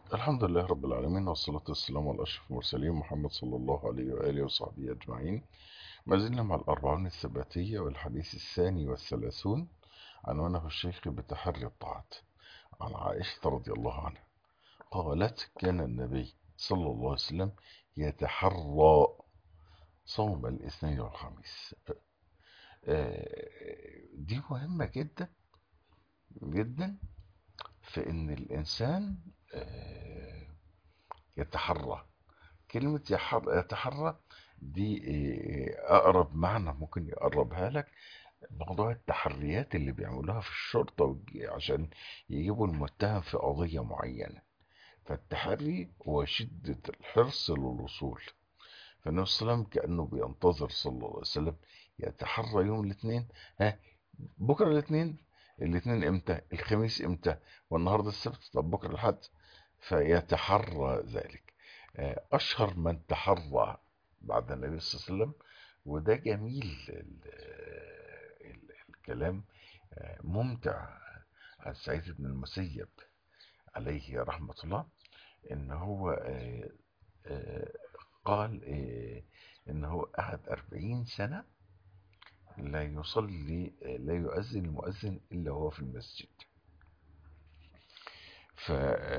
الحمد لله رب العالمين والصلاة والسلام على أشرف المرسلين محمد صلى الله عليه وآله وصحبه أجمعين ما زلنا مع الأربعون الثباتية والحديث الثاني والثلاثون عنوانه الشيخ بتحري الطاعات عن عائشة رضي الله عنها قالت كان النبي صلى الله عليه وسلم يتحرى صوم الاثنين والخميس دي مهمة جدا جدا في ان الانسان يتحرى كلمة يتحرى دي اقرب معنى ممكن يقربها لك موضوع التحريات اللي بيعملوها في الشرطة عشان يجيبوا المتهم في قضية معينة فالتحري هو شدة الحرص للوصول فالنبي صلى الله عليه وسلم كأنه بينتظر صلى الله عليه وسلم يتحرى يوم الاثنين ها بكرة الاثنين الاثنين امتى الخميس امتى والنهاردة السبت طب بكرة الحد فيتحرى ذلك أشهر من تحرى بعد النبي صلى الله عليه وسلم وده جميل الكلام ممتع عن سعيد بن المسيب عليه رحمة الله إن هو قال إن هو قعد أربعين سنة لا يصلي لا يؤذن المؤذن إلا وهو في المسجد ف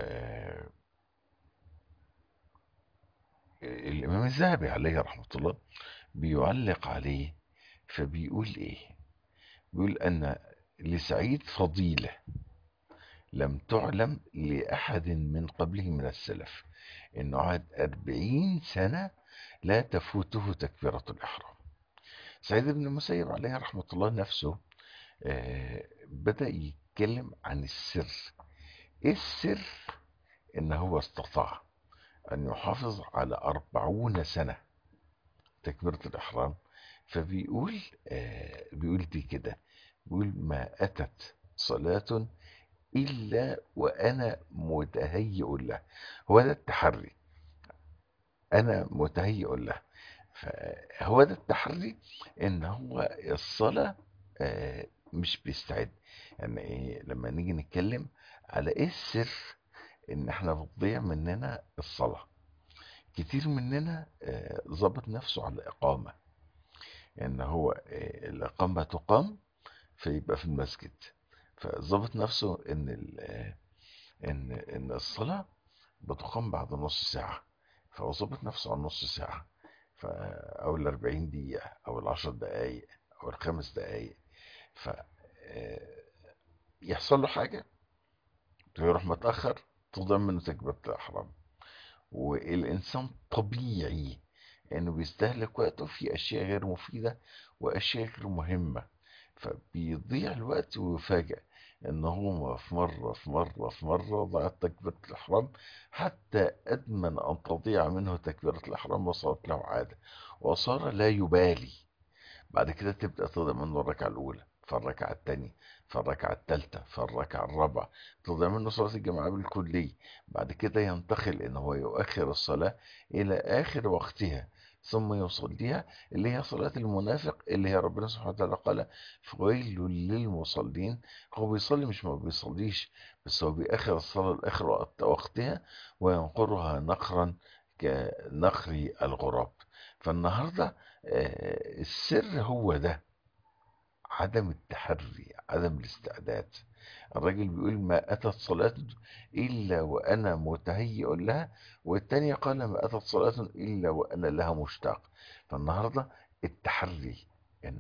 الإمام الذهبي عليه رحمة الله بيعلق عليه فبيقول إيه بيقول أن لسعيد فضيلة لم تعلم لأحد من قبله من السلف إنه قعد أربعين سنة لا تفوته تكبيرة الإحرام سعيد بن المسيب عليه رحمة الله نفسه بدأ يتكلم عن السر إيه السر إن هو استطاع أن يحافظ على أربعون سنة تكبيرة الإحرام فبيقول بيقول دي كده بيقول ما أتت صلاة إلا وأنا متهيئ له هو ده التحري أنا متهيئ له فهو ده التحري إن هو الصلاة مش بيستعد يعني إيه لما نيجي نتكلم على إيه السر إن إحنا بتضيع مننا الصلاة كتير مننا ظبط نفسه على الإقامة إن هو الإقامة تقام فيبقى في المسجد فظبط نفسه ان ان ان الصلاه بتقام بعد نص ساعه فهو ظبط نفسه على نص ساعه او ال 40 دقيقه او ال 10 دقائق او الخمس دقائق ف يحصل له حاجه يروح متاخر تضيع منه تكبيره الاحرام والانسان طبيعي انه بيستهلك وقته في اشياء غير مفيده واشياء غير مهمه فبيضيع الوقت ويفاجئ ان هو في مرة في مرة في مرة ضاعت تكبيرة الإحرام حتى أدمن أن تضيع منه تكبيرة الإحرام وصارت له عادة وصار لا يبالي بعد كده تبدأ تضيع منه الركعة الأولى فالركعة الثانية فالركعة الثالثة فالركعة الرابعة تضيع منه صلاة الجماعة بالكلية بعد كده ينتقل إن هو يؤخر الصلاة إلى آخر وقتها ثم يصليها اللي هي صلاة المنافق اللي هي ربنا سبحانه وتعالى قال فويل للمصلين هو بيصلي مش ما بيصليش بس هو بيأخر الصلاة لآخر وقتها وينقرها نقرا كنقر الغراب فالنهاردة السر هو ده عدم التحري عدم الاستعداد الراجل بيقول ما أتت صلاة إلا وأنا متهيئ لها والتانية قال ما أتت صلاة إلا وأنا لها مشتاق فالنهاردة التحري إن,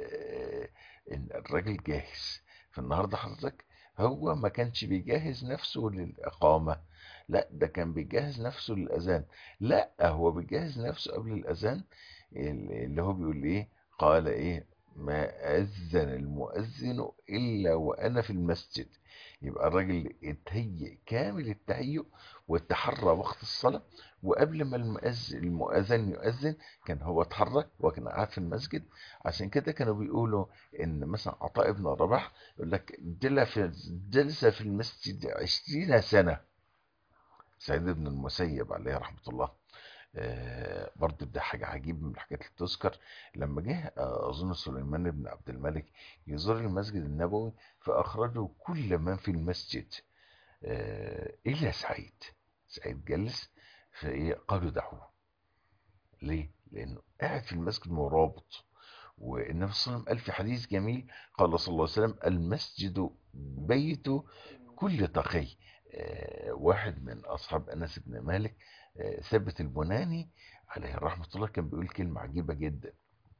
إن الراجل جاهز فالنهاردة حضرتك هو ما كانش بيجهز نفسه للإقامة لا ده كان بيجهز نفسه للأذان لا هو بيجهز نفسه قبل الأذان اللي هو بيقول إيه قال إيه ما أذن المؤذن إلا وأنا في المسجد يبقى الراجل اتهيئ كامل التهيؤ وتحرى وقت الصلاة وقبل ما المؤذن المؤذن يؤذن كان هو اتحرك وكان قاعد في المسجد عشان كده كانوا بيقولوا ان مثلا عطاء بن رباح يقول لك جلس في المسجد عشرين سنة سعيد بن المسيب عليه رحمة الله آه برضه ده حاجة عجيبة من الحاجات اللي تذكر لما جه آه أظن سليمان بن عبد الملك يزور المسجد النبوي فأخرجوا كل من في المسجد آه إلا سعيد سعيد جلس فايه قالوا دعوه ليه لانه قاعد في المسجد مرابط والنبي صلى الله عليه وسلم قال في حديث جميل قال صلى الله عليه وسلم المسجد بيت كل تقي آه، واحد من اصحاب انس بن مالك آه، ثابت البناني عليه رحمه الله كان بيقول كلمه عجيبه جدا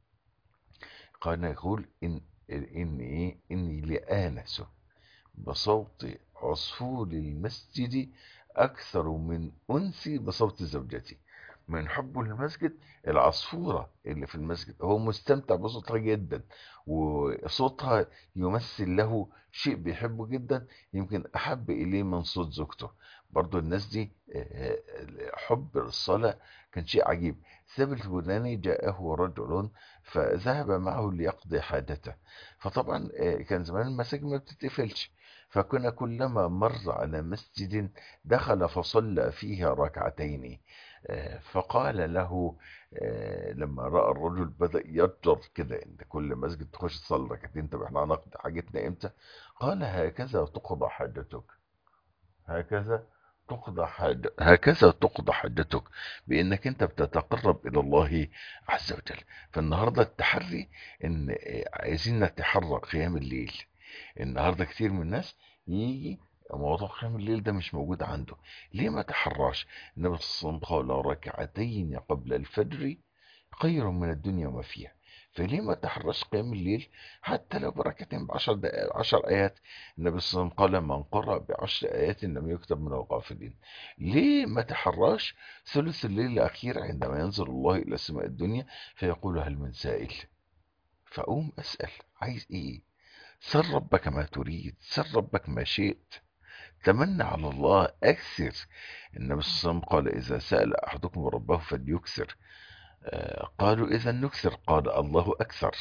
كان يقول ان ان ايه اني لآنس بصوت عصفور المسجد اكثر من انسي بصوت زوجتي من حبه للمسجد العصفورة اللي في المسجد هو مستمتع بصوتها جدا وصوتها يمثل له شيء بيحبه جدا يمكن أحب إليه من صوت زوجته برضو الناس دي آه، آه، حب الصلاة كان شيء عجيب ثابت البناني جاءه رجل فذهب معه ليقضي حاجته فطبعا آه، كان زمان المساجد ما بتتقفلش فكنا كلما مر على مسجد دخل فصلى فيه ركعتين آه، فقال له آه، لما رأى الرجل بدأ يضجر كده ان كل مسجد تخش تصلي ركعتين طب احنا هنقضي حاجتنا امتى قال هكذا تقضى حاجتك هكذا تقضى حاجة هكذا تقضى حاجتك بانك انت بتتقرب الى الله عز وجل فالنهارده التحري ان آه، عايزين نتحرى قيام الليل النهارده كتير من الناس يجي موضوع قيام الليل ده مش موجود عنده ليه ما تحراش النبي صلى الله عليه وسلم قال ركعتين قبل الفجر خير من الدنيا وما فيها فليه ما تحرش قيام الليل حتى لو بركعتين بعشر دقائق عشر آيات النبي صلى الله عليه وسلم قال من قرأ بعشر آيات لم يكتب من الغافلين ليه ما تحراش ثلث الليل الأخير عندما ينزل الله إلى سماء الدنيا فيقول هل من سائل فأقوم أسأل عايز إيه سل ربك ما تريد سل ربك ما شئت تمنى على الله أكثر النبي صلى الله عليه وسلم قال إذا سأل أحدكم ربه فليكثر آه، قالوا إذا نكثر قال الله أكثر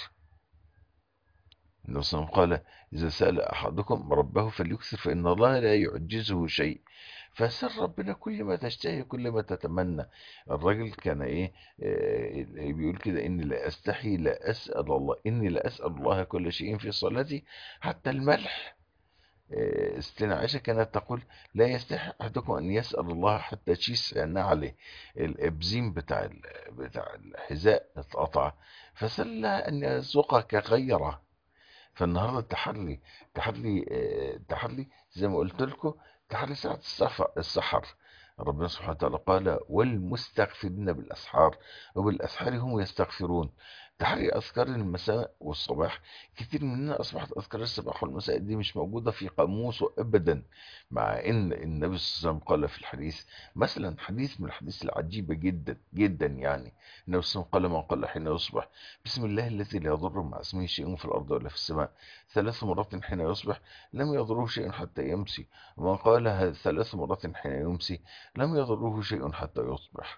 النبي صلى الله عليه وسلم قال إذا سأل أحدكم ربه فليكثر فإن الله لا يعجزه شيء فسر ربنا كل ما تشتهي كل ما تتمنى الراجل كان ايه آه، بيقول كده اني لا استحي لا اسال الله اني لا اسال الله كل شيء في صلاتي حتى الملح آه، ستنا عائشة كانت تقول لا يستحي أحدكم أن يسأل الله حتى تشيس عليه الإبزيم بتاع ال- بتاع الحذاء اتقطع فسأل أن يرزقك غيره فالنهارده التحري تحري آه، تحري زي ما قلت لكم تحري ساعة السفر السحر ربنا سبحانه وتعالى قال والمستغفرين بالأسحار وبالأسحار هم يستغفرون تحري أذكار المساء والصباح كتير مننا أصبحت أذكار الصباح والمساء دي مش موجودة في قاموسه أبدا مع إن النبي صلى الله عليه وسلم قال في الحديث مثلا حديث من الحديث العجيبة جدا جدا يعني النبي صلى الله عليه وسلم قال من قال حين يصبح بسم الله الذي لا يضر مع اسمه شيء في الأرض ولا في السماء ثلاث مرات حين يصبح لم يضره شيء حتى يمسي ومن قالها ثلاث مرات حين يمسي لم يضره شيء حتى يصبح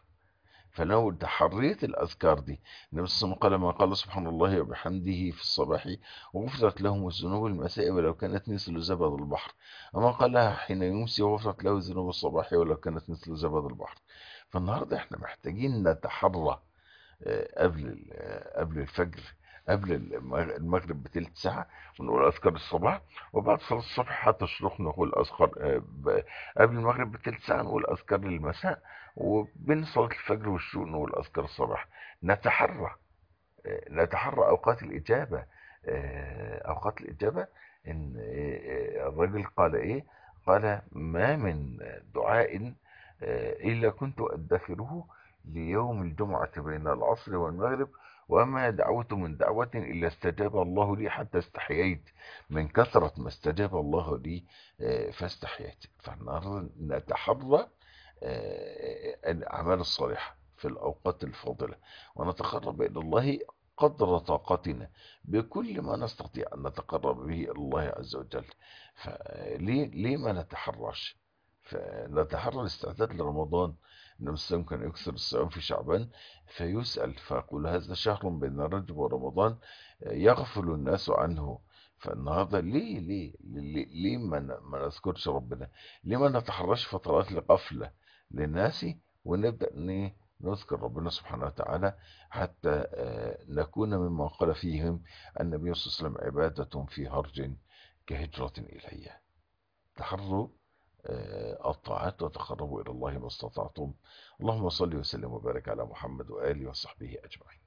فلو تحريت الأذكار دي النبي صلى الله عليه وسلم قال ما قال سبحان الله وبحمده في الصباح وغفرت لهم الذنوب المساء ولو كانت مثل زبد البحر وما قالها حين يمسي وغفرت له ذنوب الصباح ولو كانت مثل زبد البحر فالنهارده احنا محتاجين نتحرى آه، قبل ال- آه، قبل الفجر قبل المغ- المغرب بتلت ساعة ونقول أذكار الصباح وبعد صلاة الصبح حتى الشروق نقول أذكار آه، ب- قبل المغرب بتلت ساعة نقول أذكار المساء وبين صلاة الفجر والشروق نقول أذكار الصباح نتحرى آه، نتحرى أوقات الإجابة آه، أوقات الإجابة إن آه، آه، الرجل قال إيه قال ما من دعاء آه، إلا كنت أدخره ليوم الجمعة بين العصر والمغرب وما دعوت من دعوة إلا استجاب الله لي حتى استحييت من كثرة ما استجاب الله لي آه، فاستحييت فالنهارده نتحرى آه، الأعمال الصالحة في الأوقات الفاضلة ونتقرب إلى الله قدر طاقتنا بكل ما نستطيع أن نتقرب به إلى الله عز وجل فليه ليه ما نتحرش فنتحرى الاستعداد لرمضان النبي صلى الله عليه وسلم كان يكثر الصيام في شعبان فيسأل فيقول هذا شهر بين رجب ورمضان يغفل الناس عنه فالنهارده ليه ليه ليه, ليه ما ن- ما نذكرش ربنا ليه ما نتحرش فترات لغفلة للناس ونبدأ ن- نذكر ربنا سبحانه وتعالى حتى آه، نكون ممن قال فيهم النبي صلى الله عليه وسلم عبادة في هرج كهجرة إلي تحروا آه، الطاعات وتقربوا إلى الله ما استطعتم اللهم صل وسلم وبارك على محمد وآله وصحبه أجمعين